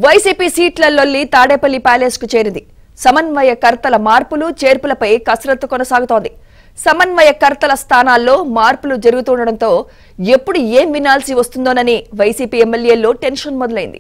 YCP సీట్ల లొల్లి Tadepalli palace కు చేరింది సమన్వయకర్తల మార్పులు చేర్పులపై కసరత్తు కొనసాగుతోంది సమన్వయకర్తల స్థానాల్లో మార్పులు జరుగుతుండటంతో ఎప్పుడు ఏం వినాల్సి వస్తుందోనని వైసీపీ ఎమ్మెల్యేల్లో టెన్షన్ మొదలైంది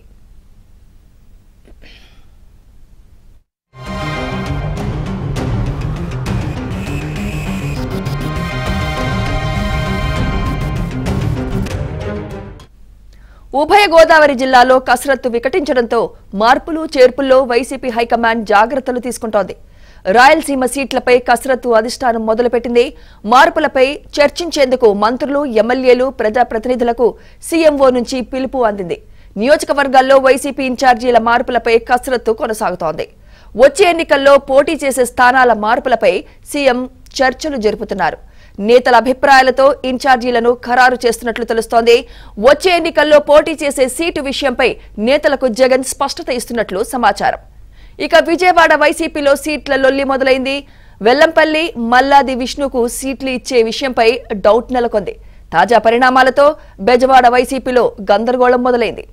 ఉభయ గోదావరి జిల్లాలో కసరత్తు వికటించడంతో మార్పులు చేర్పుల్లో వైసీపీ హైకమాండ్ జాగ్రత్తలు తీసుకుంటోంది రాయలసీమ సీట్లపై కసరత్తు అధిష్టానం మొదలుపెట్టింది మార్పులపై చర్చించేందుకు మంత్రులు ఎమ్మెల్యేలు ప్రజాప్రతినిధులకు సీఎంఓ నుంచి పిలుపు అందింది నియోజకవర్గాల్లో వైసీపీ ఇన్ఛార్జీల మార్పులపై కసరత్తు కొనసాగుతోంది వచ్చే ఎన్నికల్లో పోటీ చేసే స్థానాల మార్పులపై సీఎం చర్చలు జరుపుతున్నారు నేతల అభిప్రాయాలతో ఇన్ఛార్జీలను ఖరారు చేస్తున్నట్లు తెలుస్తోంది వచ్చే ఎన్నికల్లో పోటీ చేసే సీటు విషయంపై నేతలకు జగన్ స్పష్టత ఇస్తున్నట్లు సమాచారం ఇక విజయవాడ వైసీపీలో సీట్ల లొల్లి మొదలైంది వెల్లంపల్లి మల్లాది విష్ణుకు సీట్లు ఇచ్చే విషయంపై డౌట్ నెలకొంది తాజా పరిణామాలతో బెజవాడ వైసీపీలో గందరగోళం మొదలైంది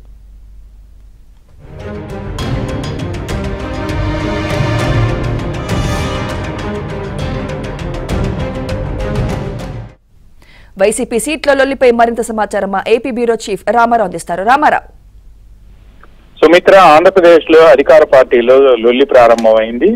వైసీపీ సీట్ల లొల్లిపై మరింత సమాచారం మా ఏపీ బ్యూరో చీఫ్ రామారావు అందిస్తారు రామారావు సుమిత్ర ఆంధ్రప్రదేశ్ లో అధికార పార్టీలో లొల్లి ప్రారంభమైంది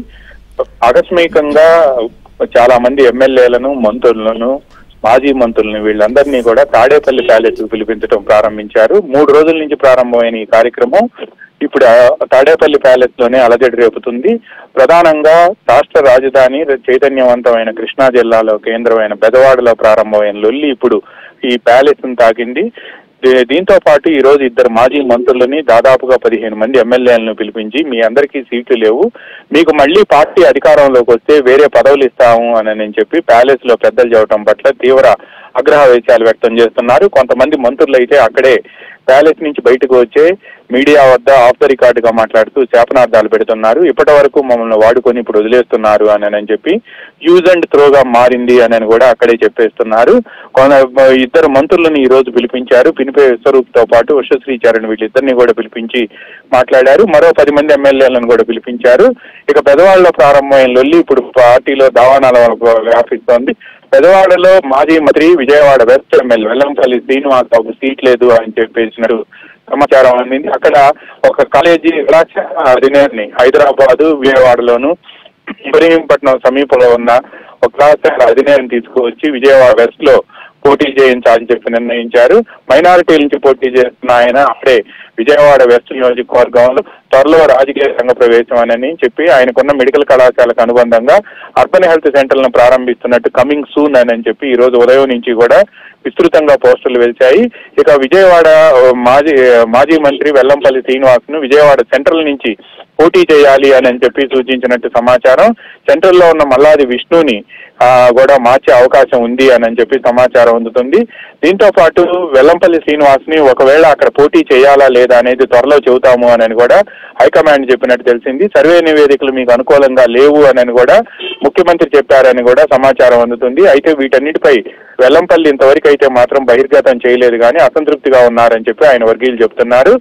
ఆకస్మికంగా చాలా మంది ఎమ్మెల్యేలను మంత్రులను మాజీ మంత్రులను వీళ్ళందరినీ కూడా తాడేపల్లి ప్యాలెస్ కు పిలిపించడం ప్రారంభించారు మూడు రోజుల నుంచి ప్రారంభమైన ఈ కార్యక్రమం ఇప్పుడు ఆ తాడేపల్లి ప్యాలెస్ లోనే అలజడి రేపుతుంది ప్రధానంగా రాష్ట్ర రాజధాని చైతన్యవంతమైన కృష్ణా జిల్లాలో కేంద్రమైన బెదవాడలో ప్రారంభమైన లొల్లి ఇప్పుడు ఈ ప్యాలెస్ ను తాకింది దీ- దీంతో పాటు ఈ రోజు ఇద్దరు మాజీ మంత్రులని దాదాపుగా పదిహేను మంది ఎమ్మెల్యేలను పిలిపించి మీ అందరికీ సీట్లు లేవు మీకు మళ్ళీ పార్టీ అధికారంలోకి వస్తే వేరే పదవులు ఇస్తాము అని నేను చెప్పి ప్యాలెస్ లో పెద్దలు చెప్పడం పట్ల తీవ్ర ఆగ్రహవేశాలు వ్యక్తం చేస్తున్నారు కొంతమంది మంత్రులు అయితే అక్కడే ప్యాలెస్ నుంచి బయటకు వచ్చే మీడియా వద్ద ఆఫ్ ద రికార్డ్ గా మాట్లాడుతూ శాపనార్థాలు పెడుతున్నారు ఇప్పటి వరకు మమ్మల్ని వాడుకొని ఇప్పుడు వదిలేస్తున్నారు అని అని చెప్పి యూజ్ అండ్ త్రోగా మారింది అని అని కూడా అక్కడే చెప్పేస్తున్నారు కొన ఇద్దరు మంత్రులను ఈ రోజు పిలిపించారు పినిపే విశ్వరూప్ తో పాటు ఉషశ్రీ చరణ్ వీళ్ళిద్దరిని కూడా పిలిపించి మాట్లాడారు మరో పది మంది ఎమ్మెల్యేలను కూడా పిలిపించారు ఇక పెదవాళ్ళలో ప్రారంభమైన లొల్లి ఇప్పుడు పార్టీలో దావానాల వరకు వ్యాపిస్తోంది పెదవాడలో మాజీ మంత్రి Vijayawada west MLA Vellampalli Srinivas Babu seat లేదు అని చెప్పేసినట్టు సమాచారం అందింది అక్కడ ఒక కాలేజీ కళాశాల అధినేతని హైదరాబాద్ విజయవాడలోను ఇబ్రహీంపట్నం సమీపంలో ఉన్న ఒక కళాశాల అధినేతని తీసుకువచ్చి విజయవాడ వెస్ట్ లో పోటీ చేయించాలని చెప్పి నిర్ణయించారు మైనారిటీ నుంచి పోటీ చేస్తున్న ఆయన అప్పుడే విజయవాడ వెస్ట్ నియోజకవర్గంలో త్వరలో రాజకీయ రంగ ప్రవేశం అని చెప్పి ఆయనకున్న మెడికల్ కళాశాలకు అనుబంధంగా అర్బన్ హెల్త్ సెంటర్లను ప్రారంభిస్తున్నట్టు కమింగ్ సూన్ అని చెప్పి ఈ రోజు ఉదయం నుంచి కూడా విస్తృతంగా పోస్టర్లు వెలిచాయి ఇక విజయవాడ ఆ, మాజీ మాజీ మంత్రి వెల్లంపల్లి శ్రీనివాస్ ను విజయవాడ సెంట్రల్ నుంచి పోటీ చేయాలి అని అని చెప్పి సూచించినట్టు సమాచారం సెంట్రల్ లో ఉన్న మల్లాది విష్ణుని ఆ, కూడా మార్చే అవకాశం ఉంది అని అని చెప్పి సమాచారం అందుతుంది దీంతో పాటు వెల్లంపల్లి శ్రీనివాస్ ని ఒకవేళ అక్కడ పోటీ చేయాలా లేదా అనేది త్వరలో చెబుతాము అని కూడా హైకమాండ్ చెప్పినట్టు తెలిసింది సర్వే నివేదికలు మీకు అనుకూలంగా లేవు అని కూడా ముఖ్యమంత్రి చెప్పారని కూడా సమాచారం అందుతుంది అయితే వీటన్నిటిపై వెల్లంపల్లి ఇంతవరకు అయితే మాత్రం బహిర్గతం చేయలేదు కానీ అసంతృప్తిగా ఉన్నారని చెప్పి ఆయన వర్గీయులు చెప్తున్నారు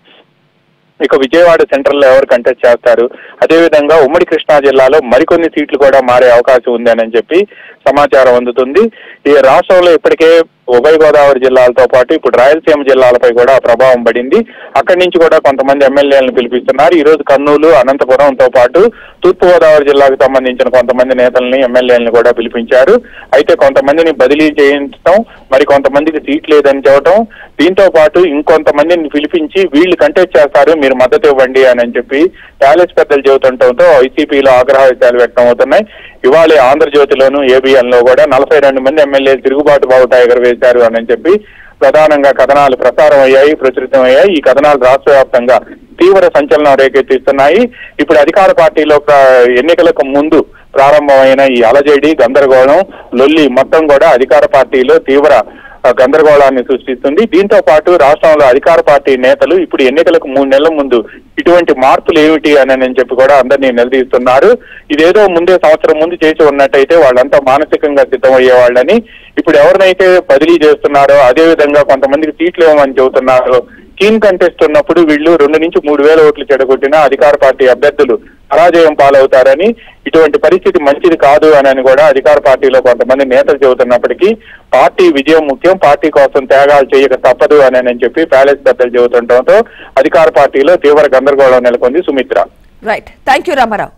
ఇక విజయవాడ సెంట్రల్ లో ఎవరు కంటెస్ట్ చేస్తారు అదేవిధంగా ఉమ్మడి కృష్ణా జిల్లాలో మరికొన్ని సీట్లు కూడా మారే అవకాశం ఉంది అని చెప్పి సమాచారం అందుతుంది ఈ రాష్ట్రంలో ఇప్పటికే ఉభయ గోదావరి జిల్లాలతో పాటు ఇప్పుడు రాయలసీమ జిల్లాలపై కూడా ప్రభావం పడింది అక్కడి నుంచి కూడా కొంతమంది ఎమ్మెల్యేలను పిలిపిస్తున్నారు ఈ రోజు కర్నూలు అనంతపురంతో పాటు తూర్పు గోదావరి జిల్లాకు సంబంధించిన కొంతమంది నేతల్ని ఎమ్మెల్యేలను కూడా పిలిపించారు అయితే కొంతమందిని బదిలీ చేయించడం మరి కొంతమందికి సీట్ లేదని చెప్పడం దీంతో పాటు ఇంకొంతమందిని పిలిపించి వీళ్ళు కంటెస్ట్ చేస్తారు మీరు మద్దతు ఇవ్వండి అని అని చెప్పి ప్యాలెస్ పెద్దలు చెబుతుండటంతో వైసీపీలో ఆగ్రహాలు వ్యక్తం అవుతున్నాయి ఇవాళ ఆంధ్రజ్యోతిలోను ఏబిఎన్ లో కూడా నలభై రెండు మంది ఎమ్మెల్యేలు తిరుగుబాటు బావుట ఎగరవేశారు అని చెప్పి ప్రధానంగా కథనాలు ప్రసారం అయ్యాయి ప్రచురితం అయ్యాయి ఈ కథనాలు రాష్ట్ర వ్యాప్తంగా తీవ్ర సంచలనం రేకెత్తిస్తున్నాయి ఇప్పుడు అధికార పార్టీలో ప్ర- ఎన్నికలకు ముందు ప్రారంభమైన ఈ అలజడి గందరగోళం లొల్లి మొత్తం కూడా అధికార పార్టీలో తీవ్ర ఆ, గందరగోళాన్ని సృష్టిస్తుంది దీంతో పాటు రాష్ట్రంలో అధికార పార్టీ నేతలు ఇప్పుడు ఎన్నికలకు మూడు నెలల ముందు ఇటువంటి మార్పులు ఏమిటి అని అని చెప్పి కూడా అందరినీ నిలదీస్తున్నారు ఇదేదో ముందే సంవత్సరం ముందు చేసి ఉన్నట్టయితే వాళ్ళంతా మానసికంగా సిద్ధమయ్యే వాళ్ళని ఇప్పుడు ఎవరినైతే బదిలీ చేస్తున్నారో అదే విధంగా కొంతమందికి సీట్లు ఇవ్వమని చెబుతున్నారో కీన్ కంటెస్ట్ ఉన్నప్పుడు వీళ్ళు రెండు నుంచి మూడు వేల ఓట్లు చెడగొట్టిన అధికార పార్టీ అభ్యర్థులు పరాజయం పాలవుతారని ఇటువంటి పరిస్థితి మంచిది కాదు అని కూడా అధికార పార్టీలో కొంతమంది నేతలు చెబుతున్నప్పటికీ పార్టీ విజయం ముఖ్యం పార్టీ కోసం త్యాగాలు చేయక తప్పదు అని అని చెప్పి ప్యాలెస్ పెద్దలు చెబుతుండటంతో అధికార పార్టీలో తీవ్ర గందరగోళం నెలకొంది Sumitra right thank you Ramarao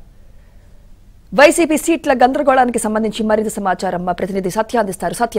YCP సీట్ల గందరగోళానికి సంబంధించి మరింత సమాచారం మా ప్రతినిధి సత్య అందిస్తారు సత్య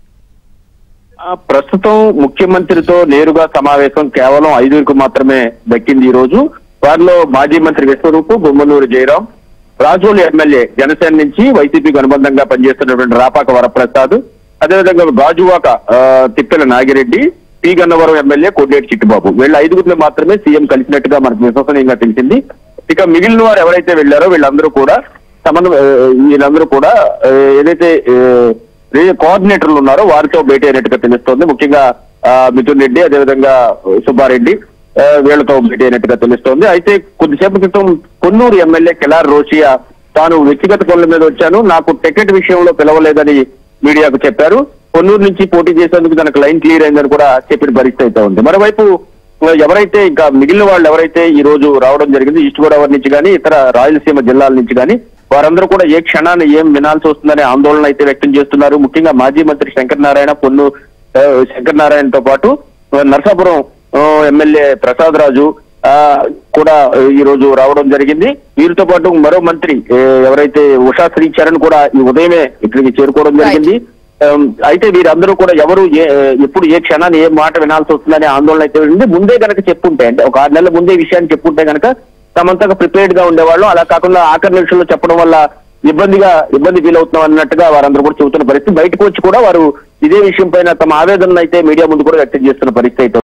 ఆ, ప్రస్తుతం ముఖ్యమంత్రితో నేరుగా సమావేశం కేవలం ఐదుగురికి మాత్రమే దక్కింది ఈ రోజు వారిలో మాజీ మంత్రి విశ్వరూపు బొమ్మలూరు జయరాం రాజోలు ఎమ్మెల్యే జనసేన నుంచి వైసీపీకి అనుబంధంగా పనిచేస్తున్నటువంటి రాపాక వరప్రసాద్ అదేవిధంగా గాజువాక ఆ, తిప్పెల నాగిరెడ్డి పి గన్నవరం ఎమ్మెల్యే కోడేటి చిట్టుబాబు వీళ్ళ ఐదుగురిని మాత్రమే సీఎం కలిసినట్టుగా మనకు విశ్వసనీయంగా తెలిసింది ఇక మిగిలిన వారు ఎవరైతే వెళ్లారో వీళ్ళందరూ కూడా సమన్వయ వీళ్ళందరూ కూడా ఆ, ఏదైతే ఆ, ఏ కోఆర్డినేటర్లు ఉన్నారో వారితో భేటీ అయినట్టుగా తెలుస్తోంది ముఖ్యంగా ఆ, మిథున్ రెడ్డి అదేవిధంగా సుబ్బారెడ్డి ఆ, వీళ్ళతో భేటీ అయినట్టుగా తెలుస్తోంది అయితే కొద్దిసేపు క్రితం కొన్నూరు ఎమ్మెల్యే కెలార్ రోషియా తాను వ్యక్తిగత పనుల మీద వచ్చాను నాకు టికెట్ విషయంలో పిలవలేదని మీడియాకు చెప్పారు కొన్నూరు నుంచి పోటీ చేసేందుకు తనకు లైన్ క్లియర్ అయిందని కూడా చెప్పిన పరిస్థితి అయితే ఉంది మరోవైపు ఎవరైతే ఇంకా మిగిలిన వాళ్ళు ఎవరైతే ఈ రోజు రావడం జరిగింది ఈస్ట్ గోదావరి నుంచి కానీ ఇతర రాయలసీమ జిల్లాల నుంచి కానీ వారందరూ కూడా ఏ క్షణాన్ని ఏం వినాల్సి వస్తుందనే ఆందోళన అయితే వ్యక్తం చేస్తున్నారు ముఖ్యంగా మాజీ మంత్రి శంకర్ నారాయణ పొన్ను ఆ, శంకర్ నారాయణతో పాటు ఆ, నరసాపురం ఆ, ఎమ్మెల్యే ప్రసాద్ రాజు ఆ, కూడా ఆ, ఈ రోజు రావడం జరిగింది వీరితో పాటు మరో మంత్రి ఏ, ఎవరైతే ఉషా శ్రీచరణ్ కూడా ఈ ఉదయమే ఇక్కడికి చేరుకోవడం జరిగింది ఆమ్, అయితే వీరందరూ కూడా ఎవరు ఏ ఎప్పుడు ఏ క్షణాన్ని ఏ మాట వినాల్సి వస్తుందనే ఆందోళన అయితే ఉంది ముందే గనక చెప్పుంటే అంటే ఒక ఆరు నెలల ముందే ఈ విషయాన్ని చెప్పుంటే గనక తమంతగా ప్రిపేర్డ్ గా ఉండేవాళ్ళు అలా కాకుండా ఆఖరి నిమిషంలో చెప్పడం వల్ల ఇబ్బందిగా ఇబ్బంది ఫీల్ అవుతున్నాం అన్నట్టుగా వారందరూ కూడా చెబుతున్న పరిస్థితి బయటకు వచ్చి కూడా వారు ఇదే విషయం పైన తమ ఆవేదనను అయితే మీడియా ముందు కూడా వ్యక్తం చేస్తున్న పరిస్థితి అయితే